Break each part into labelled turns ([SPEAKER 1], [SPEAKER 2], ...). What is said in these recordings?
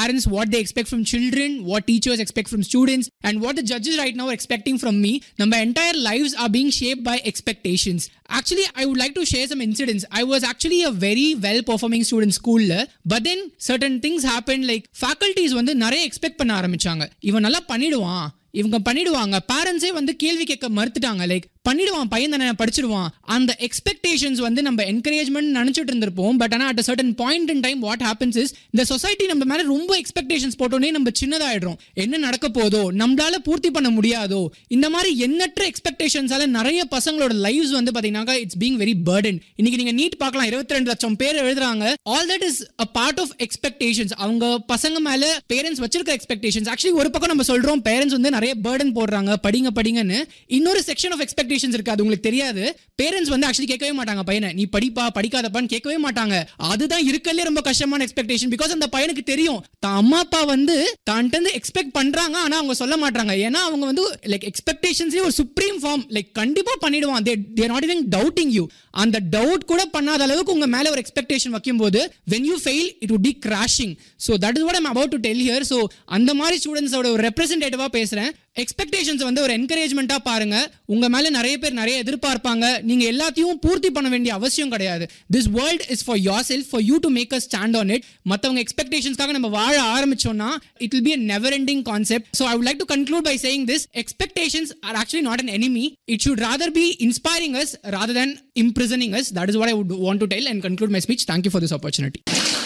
[SPEAKER 1] parents what they expect from children, what teachers expect from students, and what the judges right now are expecting from me. Our entire lives are being shaped by expectations. Actually, I would like to share some incidents. I was actually a very well performing student school, but then certain things happened like faculties வந்து நிறைய expect பண்ண ஆரம்பிச்சாங்க இவன் நல்லா பண்ணிடுவான் இவங்க பண்ணிடுவாங்க பேரண்ட்ஸே வந்து கேள்வி கேட்க மறுத்துட்டாங்க லைக் பண்ணிடுவான் பையன் தானே படிச்சிடுவான் அந்த எக்ஸ்பெக்டேஷன்ஸ் வந்து நம்ம என்கரேஜ்மெண்ட் நினைச்சிட்டு இருந்திருப்போம் பட் ஆனால் at certain point in time what happens is இந்த சொசைட்டி நம்ம மேல ரொம்ப எக்ஸ்பெக்டேஷன்ஸ் போட்டோன்னே நம்ம சின்னதாயிடுறோம் என்ன நடக்க போதோ நம்மளால பூர்த்தி பண்ண முடியாதோ இந்த மாதிரி எண்ணற்ற எக்ஸ்பெக்டேஷன்ஸால நிறைய பசங்களோட லைஃப்ஸ் வந்து பாத்தீங்கன்னா இட்ஸ் பீங் வெரி பர்டன் இன்னைக்கு நீங்க நீட் பார்க்கலாம் இருபத்தி ரெண்டு லட்சம் பேர் எழுதுறாங்க all that is a part of expectations அவங்க பசங்க மேல பேரண்ட்ஸ் வச்சிருக்க எக்ஸ்பெக்டேஷன்ஸ் ஆக்சுவலி ஒரு பக்கம் நம்ம சொல்றோம் பேரண்ட்ஸ் வந்து நிறைய பேர்டன் போடுறாங்க படிங்க படிங்கன்னு இன்னொரு செக்ஷன் ஆஃப் எக்ஸ்பெக்டேஷன்ஸ் இருக்கு அது உங்களுக்கு தெரியாது பேரண்ட்ஸ் வந்து ஆக்சுவலி கேட்கவே மாட்டாங்க பையனை நீ படிப்பா படிக்காதப்பான்னு கேட்கவே மாட்டாங்க அதுதான் இருக்கலே ரொம்ப கஷ்டமான எக்ஸ்பெக்டேஷன் பிகாஸ் அந்த பையனுக்கு தெரியும் தான் அம்மா அப்பா வந்து தான்ட்டு இருந்து எக்ஸ்பெக்ட் பண்றாங்க ஆனா அவங்க சொல்ல மாட்டாங்க ஏன்னா அவங்க வந்து லைக் எக்ஸ்பெக்டேஷன்ஸ்லயே ஒரு சுப்ரீம் ஃபார்ம் லைக் கண்டிப்பா பண்ணிடுவான் they they're not even doubting you அந்த டவுட் கூட பண்ணாத அளவுக்கு உங்க மேல ஒரு எக்ஸ்பெக்டேஷன் வைக்கும்போது when you fail it would be crashing so that is what I'm about to tell here so அந்த மாதிரி ஸ்டூடெண்ட்ஸோட ஒரு ரெப்ரஸன்டேட்டிவா பேசுறேன் எக்ஸ்பெக்டேஷன்ஸ் வந்து ஒரு என்கரேஜ்மெண்ட்டா பாருங்க உங்க மேல நிறைய பேர் நிறைய எதிர்பார்ப்பாங்க நீங்க எல்லாத்தையும் பூர்த்தி பண்ண வேண்டிய அவசியம் கிடையாது this world is for yourself for you to make a stand on it மற்றவங்க எக்ஸ்பெக்டேஷன்ஸ்க்காக நம்ம வாழ ஆரம்பிச்சோம்னா it will be a never ending concept so I would like to conclude by saying this expectations are actually not an enemy it should rather be inspiring us rather than imprisoning us that is what i would want to tell and conclude my speech thank you for this opportunity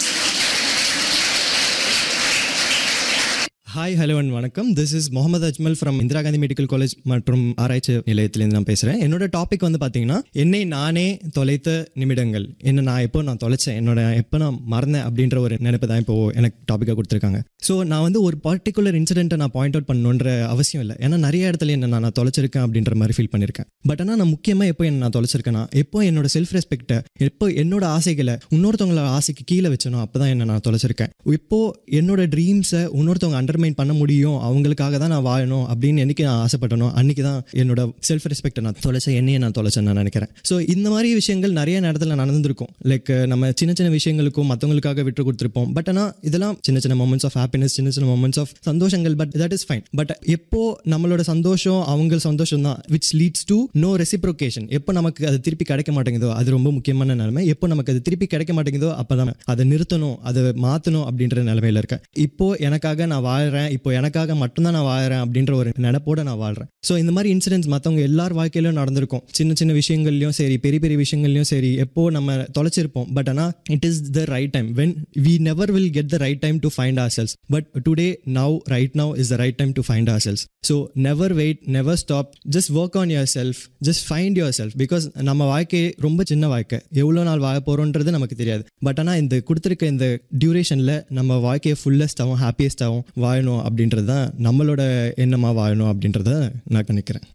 [SPEAKER 2] hi hello and வணக்கம் this is Mohammed Ajmal from Indira Gandhi medical college மற்றும் ஆராய்ச்சி நிலையத்திலேருந்து நான் பேசுகிறேன் என்னோட topic வந்து பார்த்தீங்கன்னா என்னை நானே தொலைத்த நிமிடங்கள் என்ன நான் எப்போ நான் தொலைச்சேன் என்னோட எப்போ நான் மறந்தேன் அப்படின்ற ஒரு நினைப்பு தான் இப்போ எனக்கு டாப்பிக்காக கொடுத்துருக்காங்க ஸோ நான் வந்து ஒரு பர்டிகுலர் இன்சிடென்ட்டை நான் பாயிண்ட் அவுட் பண்ணணுன்ற அவசியம் இல்லை ஏன்னா நிறைய இடத்துல என்ன நான் தொலைச்சிருக்கேன் அப்படின்ற மாதிரி ஃபீல் பண்ணியிருக்கேன் பட் ஆனால் நான் முக்கியமாக எப்போ என்ன நான் தொலைச்சிருக்கேன்னா எப்போ என்னோட செல்ஃப் ரெஸ்பெக்ட்டை எப்போ என்னோட ஆசைகளை இன்னொருத்தவங்களோட ஆசைக்கு கீழே வச்சனோ அப்போ தான் என்ன நான் தொலைச்சிருக்கேன் இப்போ என்னோட ட்ரீம்ஸை இன்னொருத்தவங்க அண்டர்மைன் பண்ண முடியும் அவங்களுக்காக தான் நான் வாழணும் அப்படின்னு என்னைக்கு நான் ஆசைப்பட்டனோ அன்னைக்கு தான் என்னோட செல்ஃப் ரெஸ்பெக்டை நான் தொலைச்சேன் என்னையே நான் தொலைச்சேன் நான் நினைக்கிறேன் ஸோ இந்த மாதிரி விஷயங்கள் நிறைய நேரத்தில் நடந்திருக்கும் லைக் நம்ம சின்ன சின்ன விஷயங்களுக்கும் மற்றவங்களுக்காக விட்டு கொடுத்துருப்போம் பட் ஆனால் இதெல்லாம் சின்ன சின்ன மூமெண்ட்ஸ் ஆஃப் ஹாப்பினஸ் சின்ன சின்ன மூமெண்ட்ஸ் ஆஃப் சந்தோஷங்கள் but that is fine but எப்போ நம்மளோட சந்தோஷம் அவங்க சந்தோஷம் தான் which leads to no reciprocation எப்போ நமக்கு அது திருப்பி கிடைக்க மாட்டேங்குதோ அது ரொம்ப முக்கியமான நிலைமை எப்போ நமக்கு அது திருப்பி கிடைக்க மாட்டேங்குதோ அப்போ தான் அதை நிறுத்தணும் அதை மாற்றணும் அப்படின்ற நிலைமையில இருக்கேன் இப்போ எனக்காக நான் வாழ்கிறேன் இப்போ எனக்காக மட்டும்தான் நான் வாழ்கிறேன் அப்படின்ற ஒரு நினப்போட நான் வாழ்கிறேன் ஸோ இந்த மாதிரி இன்சிடென்ட்ஸ் மற்றவங்க எல்லார் வாழ்க்கையிலும் நடந்திருக்கும் சின்ன சின்ன விஷயங்கள்லையும் சரி பெரிய பெரிய விஷயங்கள்லையும் சரி எப்போ நம்ம தொலைச்சிருப்போம் பட் ஆனால் it is the right time when we never will get the right time to find ourselves but today now right now is the right time to find ourselves so never wait never stop just work on yourself just find yourself because நம்ம வாழ்க்கை ரொம்ப சின்ன வாழ்க்கை எவ்வளோ நாள் வாழ போகிறோன்றது நமக்கு தெரியாது பட் ஆனால் இந்த கொடுத்துருக்க இந்த டியூரேஷனில் நம்ம வாழ்க்கையை ஃபுல்லஸ்டாகவும் ஹாப்பியஸ்டாகவும் வாழணும் அப்படின்றது தான் நம்மளோட எண்ணமாக வாழணும் அப்படின்றத நான் நினைக்கிறேன்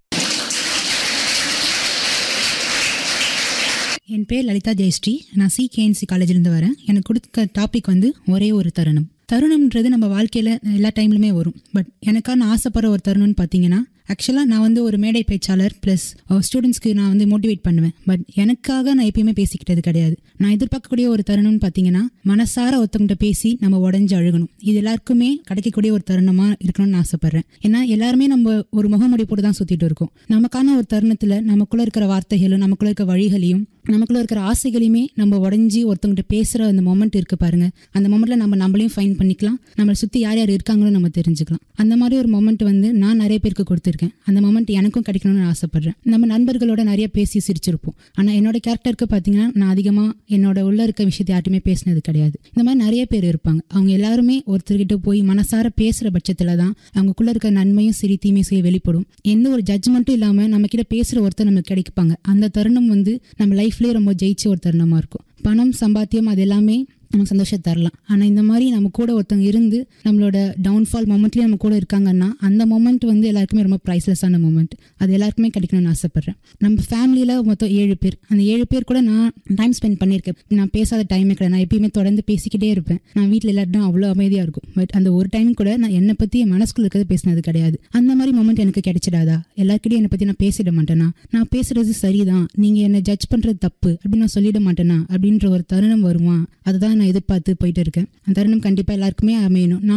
[SPEAKER 3] என் பேர் லலிதா ஜெயஸ்ரீ நான் சிகேஎன்சி காலேஜ்லேருந்து வரேன் எனக்கு கொடுத்த டாபிக் வந்து ஒரே ஒரு தருணம் தருணம்ன்றது நம்ம வாழ்க்கையில் எல்லா டைம்லுமே வரும் பட் எனக்கான ஆசைப்படுற ஒரு தருணம்னு பார்த்தீங்கன்னா ஆக்சுவலாக நான் வந்து ஒரு மேடை பேச்சாளர் ப்ளஸ் ஸ்டூடெண்ட்ஸ்க்கு நான் வந்து மோட்டிவேட் பண்ணுவேன் பட் எனக்காக நான் எப்பயுமே பேசிக்கிட்டது கிடையாது நான் எதிர்பார்க்கக்கூடிய ஒரு தருணம்னு பார்த்தீங்கன்னா மனசார ஒருத்தவங்கிட்ட பேசி நம்ம உடஞ்சி அழுகணும் இது எல்லாருக்குமே கிடைக்கக்கூடிய ஒரு தருணமாக இருக்கணும்னு நான் ஆசைப்பட்றேன் ஏன்னா எல்லாருமே நம்ம ஒரு முகமுடி போட்டு தான் சுற்றிட்டு இருக்கோம் நமக்கான ஒரு தருணத்தில் நமக்குள்ளே இருக்கிற வார்த்தைகளும் நமக்குள்ளே இருக்கிற வழிகளையும் நமக்குள்ள இருக்கிற ஆசைகளையுமே நம்ம உடஞ்சி ஒருத்தவங்கிட்ட பேசுகிற அந்த மொமெண்ட் இருக்கு பாருங்க அந்த மொமெண்ட்ல நம்ம நம்மளையும் ஃபைன் பண்ணிக்கலாம் நம்மளை சுற்றி யார் யார் இருக்காங்களோ நம்ம தெரிஞ்சுக்கலாம் அந்த மாதிரி ஒரு மொமெண்ட் வந்து நான் நிறைய பேருக்கு கொடுத்துருக்கேன் அந்த மொமெண்ட் எனக்கும் கிடைக்கணும்னு நான் ஆசைப்படுறேன் நம்ம நண்பர்களோட நிறைய பேசி சிரிச்சிருப்போம் ஆனால் என்னோட கேரக்டருக்கு பார்த்தீங்கன்னா நான் அதிகமாக என்னோட உள்ள இருக்க விஷயத்தை யார்ட்டுமே பேசினது கிடையாது இந்த மாதிரி நிறைய பேர் இருப்பாங்க அவங்க எல்லாருமே ஒருத்தர்கிட்ட போய் மனசார பேசுகிற பட்சத்தில் தான் அவங்களுக்குள்ள இருக்க நன்மையும் சரி தீமையும் சரி வெளிப்படும் எந்த ஒரு ஜட்ஜ்மெண்ட்டும் இல்லாமல் நம்ம கிட்ட பேசுகிற ஒருத்தர் நமக்கு கிடைப்பாங்க அந்த தருணம் வந்து நம்ம லைஃப்லேயே ரொம்ப ஜெயிச்ச ஒரு தருணமாக இருக்கும் பணம் சம்பாத்தியம் அது எல்லாமே நமக்கு சந்தோஷம் தரலாம் ஆனால் இந்த மாதிரி நம்ம கூட ஒருத்தவங்க இருந்து நம்மளோட டவுன்ஃபால் மொமெண்ட்லேயே நம்ம கூட இருக்காங்கன்னா அந்த மொமெண்ட் வந்து எல்லாருக்குமே ரொம்ப ப்ரைஸ்லெஸ்ஸான மொமெண்ட் அது எல்லாருக்குமே கிடைக்கணும்னு ஆசைப்பட்றேன் நம்ம ஃபேமிலியில் மொத்தம் ஏழு பேர் அந்த ஏழு பேர் கூட நான் டைம் ஸ்பெண்ட் பண்ணியிருக்கேன் நான் பேசாத டைமே கிடையாது நான் எப்பயுமே தொடர்ந்து பேசிக்கிட்டே இருப்பேன் நான் வீட்டில் எல்லாரும் அவ்வளோ அமைதியாக இருக்கும் பட் அந்த ஒரு டைம் கூட நான் என்னை பற்றி என் மனசுக்குள்ள இருக்கிறது பேசினது கிடையாது அந்த மாதிரி மொமெண்ட் எனக்கு கிடைச்சிடாதா எல்லாருக்கிட்டையும் என்னை பற்றி நான் பேசிட மாட்டேனா நான் பேசுறது சரிதான் நீங்கள் என்னை ஜட்ஜ் பண்ணுறது தப்பு அப்படின்னு நான் சொல்லிட மாட்டேனா அப்படின்ற ஒரு தருணம் வருமா அதுதான் நான் எதிர்பார்த்து போயிட்டு இருக்கேன் அந்த தருணம் கண்டிப்பாக எல்லாருக்குமே அமையணும் நான்